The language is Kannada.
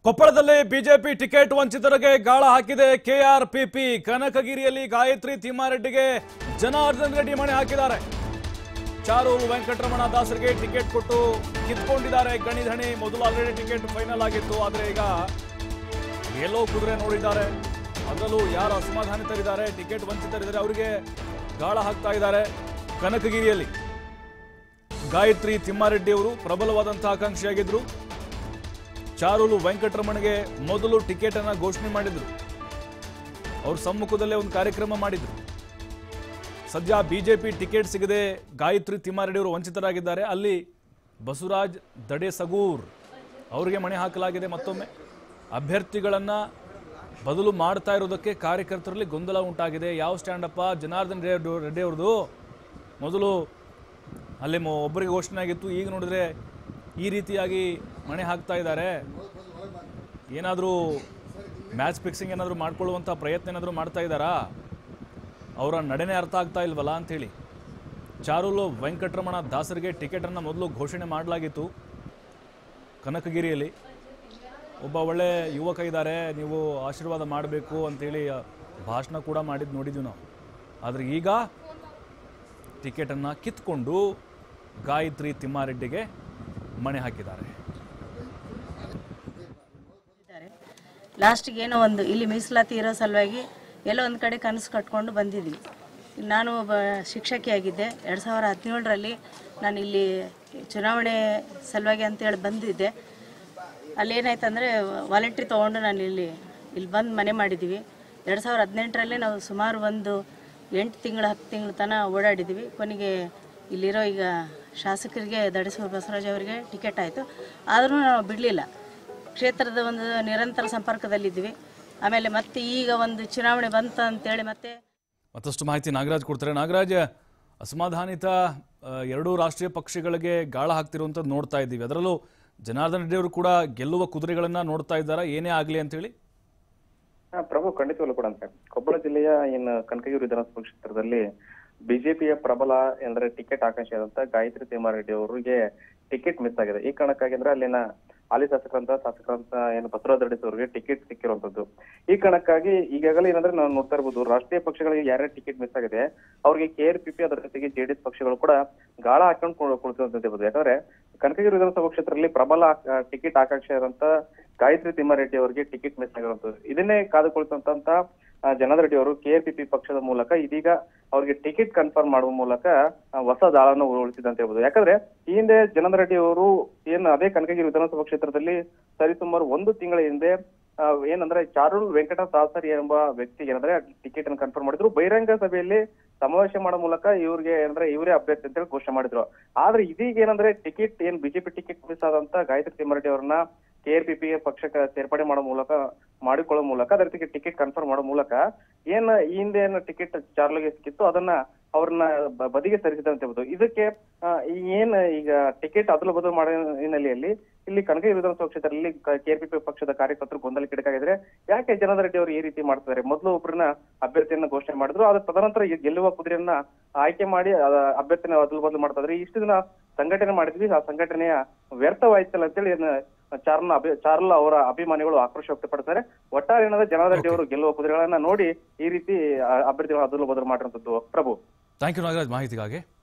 ಕೊಪ್ಪಳದಲ್ಲಿ ಬಿಜೆಪಿ ಟಿಕೆಟ್ ವಂಚಿತರಿಗೆ ಗಾಳ ಹಾಕಿದೆ ಕೆಆರ್ಪಿಪಿ ಕನಕಗಿರಿಯಲ್ಲಿ ಗಾಯತ್ರಿ ತಿಮ್ಮಾರೆಡ್ಡಿಗೆ ಜನಾರ್ದನ್ ರೆಡ್ಡಿ ಮಣೆ ಹಾಕಿದ್ದಾರೆ ಚಾರೂರು ವೆಂಕಟರಮಣ ದಾಸರಿಗೆ ಟಿಕೆಟ್ ಕೊಟ್ಟು ಕಿತ್ಕೊಂಡಿದ್ದಾರೆ ಗಣಿಧಣಿ ಮೊದಲು ಆಲ್ರೆಡಿ ಟಿಕೆಟ್ ಫೈನಲ್ ಆಗಿತ್ತು ಆದರೆ ಈಗ ಎಲ್ಲೋ ಕುದುರೆ ನೋಡಿದ್ದಾರೆ ಅದರಲ್ಲೂ ಯಾರು ಅಸಮಾಧಾನಿತರಿದ್ದಾರೆ ಟಿಕೆಟ್ ವಂಚಿತರಿದ್ದಾರೆ ಅವರಿಗೆ ಗಾಳ ಹಾಕ್ತಾ ಇದ್ದಾರೆ ಕನಕಗಿರಿಯಲ್ಲಿ ಗಾಯತ್ರಿ ತಿಮ್ಮಾರೆಡ್ಡಿ ಅವರು ಪ್ರಬಲವಾದಂತಹ ಆಕಾಂಕ್ಷಿಯಾಗಿದ್ರು ಚಾರೂಲು ವೆಂಕಟರಮಣಗೆ ಮೊದಲು ಟಿಕೆಟ್ ಅನ್ನ ಘೋಷಣೆ ಮಾಡಿದ್ರು ಅವ್ರ ಸಮ್ಮುಖದಲ್ಲೇ ಒಂದು ಕಾರ್ಯಕ್ರಮ ಮಾಡಿದ್ರು ಸದ್ಯ ಬಿಜೆಪಿ ಟಿಕೆಟ್ ಸಿಗದೆ ಗಾಯತ್ರಿ ತಿಮ್ಮಾರೆಡ್ಡಿ ಅವರು ವಂಚಿತರಾಗಿದ್ದಾರೆ ಅಲ್ಲಿ ಬಸವರಾಜ್ ದಡೆ ಸಗೂರ್ ಅವರಿಗೆ ಮಣೆ ಹಾಕಲಾಗಿದೆ ಮತ್ತೊಮ್ಮೆ ಅಭ್ಯರ್ಥಿಗಳನ್ನ ಬದಲು ಮಾಡ್ತಾ ಇರೋದಕ್ಕೆ ಕಾರ್ಯಕರ್ತರಲ್ಲಿ ಗೊಂದಲ ಉಂಟಾಗಿದೆ ಯಾವ ಸ್ಟ್ಯಾಂಡಪ್ಪ ಜನಾರ್ದನ್ ರೆಡ್ಡಿ ರೆಡ್ಡಿ ಅವ್ರದ್ದು ಮೊದಲು ಅಲ್ಲಿ ಮೊ- ಒಬ್ಬರಿಗೆ ಘೋಷಣೆ ಆಗಿತ್ತು ಈಗ ನೋಡಿದ್ರೆ ಈ ರೀತಿಯಾಗಿ ಮಣೆ ಹಾಕ್ತಾ ಇದ್ದಾರೆ ಏನಾದರೂ ಮ್ಯಾಚ್ ಫಿಕ್ಸಿಂಗ್ ಏನಾದರೂ ಮಾಡ್ಕೊಳ್ಳುವಂಥ ಪ್ರಯತ್ನ ಏನಾದರೂ ಮಾಡ್ತಾ ಇದ್ದಾರಾ ಅವರ ನಡೆನೇ ಅರ್ಥ ಆಗ್ತಾ ಇಲ್ವಲ್ಲ ಅಂಥೇಳಿ ಚಾರುಲು ವೆಂಕಟರಮಣ ದಾಸರಿಗೆ ಟಿಕೆಟನ್ನು ಮೊದಲು ಘೋಷಣೆ ಮಾಡಲಾಗಿತ್ತು ಕನಕಗಿರಿಯಲ್ಲಿ ಒಬ್ಬ ಒಳ್ಳೆ ಯುವಕ ಇದ್ದಾರೆ ನೀವು ಆಶೀರ್ವಾದ ಮಾಡಬೇಕು ಅಂತೇಳಿ ಆ, ಭಾಷಣ ಕೂಡ ಮಾಡಿದ್ದು ನೋಡಿದ್ವಿ ನಾವು ಆದರೆ ಈಗ ಟಿಕೆಟನ್ನು ಕಿತ್ಕೊಂಡು ಗಾಯತ್ರಿ ತಿಮ್ಮಾರೆಡ್ಡಿಗೆ ಮಣೆ ಹಾಕಿದ್ದಾರೆ ಇದ್ದಾರೆ ಲಾಸ್ಟಿಗೆ ಏನೋ ಒಂದು ಇಲ್ಲಿ ಮೀಸಲಾತಿ ಇರೋ ಸಲುವಾಗಿ ಎಲ್ಲೋ ಒಂದು ಕಡೆ ಕನಸು ಕಟ್ಕೊಂಡು ಬಂದಿದ್ವಿ ನಾನು ಒಬ್ಬ ಶಿಕ್ಷಕಿಯಾಗಿದ್ದೆ ಎರಡು ಸಾವಿರ ಹದಿನೇಳರಲ್ಲಿ ನಾನು ಇಲ್ಲಿ ಚುನಾವಣೆ ಸಲುವಾಗಿ ಅಂತೇಳಿ ಬಂದಿದ್ದೆ ಅಲ್ಲೇನಾಯ್ತಂದರೆ ವಾಲಂಟ್ರಿ ತೊಗೊಂಡು ನಾನು ಇಲ್ಲಿ ಇಲ್ಲಿ ಬಂದು ಮನೆ ಮಾಡಿದ್ದೀವಿ ಎರಡು ಸಾವಿರದ ಹದಿನೆಂಟರಲ್ಲೇ ನಾವು ಸುಮಾರು ಒಂದು ಎಂಟು ತಿಂಗಳು ಹತ್ತು ತಿಂಗಳ ತನಕ ಓಡಾಡಿದ್ದೀವಿ ಕೊನೆಗೆ ಇಲ್ಲಿರೋ ಈಗ ಶಾಸಕರಿಗೆ ದಡಿಸುವ ಬಸವರಾಜ್ ಅವರಿಗೆ ಟಿಕೆಟ್ ಆಯಿತು ಆದರೂ ನಾವು ಬಿಡಲಿಲ್ಲ ಕ್ಷೇತ್ರದ ಒಂದು ನಿರಂತರ ಸಂಪರ್ಕದಲ್ಲಿದ್ವಿ ಆಮೇಲೆ ಮತ್ತೆ ಈಗ ಒಂದು ಚುನಾವಣೆ ಬಂತ ಅಂತೇಳಿ ಮತ್ತೆ ಮತ್ತಷ್ಟು ಮಾಹಿತಿ ನಾಗರಾಜ್ ಕೊಡ್ತಾರೆ ನಾಗರಾಜ್ ಅಸಮಾಧಾನಿತ ಆ, ಎರಡೂ ರಾಷ್ಟ್ರೀಯ ಪಕ್ಷಗಳಿಗೆ ಗಾಳ ಹಾಕ್ತಿರುವಂಥದ್ದು ನೋಡ್ತಾ ಇದ್ದೀವಿ ಅದರಲ್ಲೂ ಜನಾರ್ದನ್ ರೆಡ್ಡಿ ಅವರು ಕೂಡ ಗೆಲ್ಲುವ ಕುದುರೆಗಳನ್ನ ನೋಡ್ತಾ ಇದ್ದಾರಾ ಏನೇ ಆಗಲಿ ಅಂತೇಳಿ ಹಾ, ಪ್ರಭು ಖಂಡಿತವಾಗ್ಲೂ ಕೂಡ ಅಂತ ಕೊಪ್ಪಳ ಜಿಲ್ಲೆಯ ಇನ್ನು ಕನಕಗಿರಿ ವಿಧಾನಸಭಾ ಕ್ಷೇತ್ರದಲ್ಲಿ ಬಿಜೆಪಿಯ ಪ್ರಬಲ ಅಂದ್ರೆ ಟಿಕೆಟ್ ಆಕಾಂಕ್ಷಿಯಾದಂತ ಗಾಯತ್ರಿ ತಿಮ್ಮಾರೆಡ್ಡಿ ಅವರಿಗೆ ಟಿಕೆಟ್ ಮಿಸ್ ಆಗಿದೆ ಈ ಕಾರಣಕ್ಕಾಗಿ ಅಂದ್ರೆ ಅಲ್ಲಿನ ಹಾಲಿ ಶಾಸಕರಂತ ಶಾಸಕರಂತ ಏನು ಬಸವರಾಜ ರೆಡ್ಡಿ ಅವರಿಗೆ ಟಿಕೆಟ್ ಸಿಕ್ಕಿರುವಂತದ್ದು ಈ ಕಾರಣಕ್ಕಾಗಿ ಈಗಾಗಲೇ ಏನಂದ್ರೆ ನಾವು ನೋಡ್ತಾ ಇರ್ಬೋದು ರಾಷ್ಟ್ರೀಯ ಪಕ್ಷಗಳಿಗೆ ಯಾರ್ಯಾರು ಟಿಕೆಟ್ ಮಿಸ್ ಆಗಿದೆ ಅವ್ರಿಗೆ ಕೆ ಆರ್ ಪಿ ಪಿ ಅದರ ಜೊತೆಗೆ ಜೆಡಿಎಸ್ ಪಕ್ಷಗಳು ಕೂಡ ಗಾಳ ಹಾಕೊಂಡು ಕುಳಿತಿರುವಂತದ್ದು ಯಾಕಂದ್ರೆ ಕನಕಗಿರಿ ವಿಧಾನಸಭಾ ಕ್ಷೇತ್ರದಲ್ಲಿ ಪ್ರಬಲ ಆ, ಟಿಕೆಟ್ ಆಕಾಂಕ್ಷಿಯಾದಂತ ಗಾಯತ್ರಿ ತಿಮ್ಮಾರೆಡ್ಡಿ ಅವರಿಗೆ ಟಿಕೆಟ್ ಮಿಸ್ ಆಗಿರುವಂತದ್ದು ಇದನ್ನೇ ಕಾದುಕೊಳ್ತಂತ ಜನಾರ್ದನ್ ರೆಡ್ಡಿ ಅವರು ಕೆಎಪಿಪಿ ಪಕ್ಷದ ಮೂಲಕ ಇದೀಗ ಅವರಿಗೆ ಟಿಕೆಟ್ ಕನ್ಫರ್ಮ್ ಮಾಡುವ ಮೂಲಕ ಆ, ಹೊಸ ದಾಳನ್ನು ಉಳಿಸಿದಂತ ಹೇಳ್ಬೋದು ಯಾಕಂದ್ರೆ ಈ ಹಿಂದೆ ಜನಾರ್ದನ್ ರೆಡ್ಡಿ ಅವರು ಏನು ಅದೇ ಕನಕಗಿರಿ ವಿಧಾನಸಭಾ ಕ್ಷೇತ್ರದಲ್ಲಿ ಸರಿಸುಮಾರು ಒಂದು ತಿಂಗಳ ಹಿಂದೆ ಆ, ಏನಂದ್ರೆ ಚಾರುಲ್ ವೆಂಕಟ ದಾಸರಿ ಎಂಬ ವ್ಯಕ್ತಿಗೆ ಏನಂದ್ರೆ ಟಿಕೆಟ್ ಅನ್ನು ಕನ್ಫರ್ಮ್ ಮಾಡಿದ್ರು ಬಹಿರಂಗ ಸಭೆಯಲ್ಲಿ ಸಮಾವೇಶ ಮಾಡೋ ಮೂಲಕ ಇವ್ರಿಗೆ ಏನಂದ್ರೆ ಇವರೇ ಅಭ್ಯರ್ಥಿ ಅಂತ ಹೇಳಿ ಘೋಷಣೆ ಮಾಡಿದ್ರು ಆದ್ರೆ ಇದೀಗ ಏನಂದ್ರೆ ಟಿಕೆಟ್ ಏನ್ ಬಿಜೆಪಿ ಟಿಕೆಟ್ ಮಿಸ್ ಆದಂತ ಗಾಯತ್ರಿ ತಿಮ್ಮಾರೆಡ್ಡಿ ಅವರನ್ನ ಕೆಆರ್ಪಿಪಿ ಪಕ್ಷಕ್ಕೆ ಸೇರ್ಪಡೆ ಮಾಡೋ ಮೂಲಕ ಮಾಡಿಕೊಳ್ಳೋ ಮೂಲಕ ಅದ್ರ ಜೊತೆಗೆ ಟಿಕೆಟ್ ಕನ್ಫರ್ಮ್ ಮಾಡೋ ಮೂಲಕ ಏನ್ ಈ ಹಿಂದೆ ಏನು ಟಿಕೆಟ್ ಚಾರ್ಲಿಗೆ ಸಿಕ್ಕಿತ್ತು ಅದನ್ನ ಅವ್ರನ್ನ ಬ- ಬದಿಗೆ ಸರಿಸಿದಂತೆ ಹೇಳ್ಬೋದು ಇದಕ್ಕೆ ಆ, ಈ ಏನ್ ಈಗ ಟಿಕೆಟ್ ಅದಲು ಬದಲು ಮಾಡೋ ಹಿನ್ನೆಲೆಯಲ್ಲಿ ಇಲ್ಲಿ ಕನಕಗಿರಿ ವಿಧಾನಸಭಾ ಕ್ಷೇತ್ರದಲ್ಲಿ ಕೆಆರ್ಪಿಪಿ ಪಕ್ಷದ ಕಾರ್ಯಕರ್ತರು ಗೊಂದಲಕ್ಕೀಡಾಗಿದ್ರೆ ಯಾಕೆ ಜನಾರ್ದನ್ ರೆಡ್ಡಿ ಅವರು ಈ ರೀತಿ ಮಾಡ್ತಿದ್ದಾರೆ ಮೊದಲು ಒಬ್ಬರನ್ನ ಅಭ್ಯರ್ಥಿಯನ್ನ ಘೋಷಣೆ ಮಾಡಿದ್ರು ಅದ್ರ ತದನಂತರ ಈ ಗೆಲ್ಲುವ ಕುದುರೆಯನ್ನ ಆಯ್ಕೆ ಮಾಡಿ ಅದ ಅಭ್ಯರ್ಥಿನ ಅದಲು ಬದಲು ಮಾಡ್ತಾ ಇದ್ರೆ ಇಷ್ಟು ದಿನ ಸಂಘಟನೆ ಮಾಡಿದ್ವಿ ಆ ಸಂಘಟನೆಯ ವ್ಯರ್ಥವಾಯ್ತಲ್ಲ ಅಂತೇಳಿ ಇದನ್ನ ಚಾರ್ಲ ಅಭಿ ಚಾರ್ಲ ಅವರ ಅಭಿಮಾನಿಗಳು ಆಕ್ರೋಶ ವ್ಯಕ್ತಪಡ್ತಾರೆ ಒಟ್ಟಾರೆ ಏನಂದ್ರೆ ಜನಾರ್ದನ್ ರೆಡ್ಡಿ ಅವರು ಗೆಲ್ಲುವ ಕುದುರೆಗಳನ್ನ ನೋಡಿ ಈ ರೀತಿ ಆ, ಅಭ್ಯರ್ಥಿಗಳ ಅದಲು ಬದಲು ಮಾಡಿರುವಂತದ್ದು ಪ್ರಭು ಥ್ಯಾಂಕ್ ಯು ನಾಗರಾಜ್ ಮಾಹಿತಿಗಾಗಿ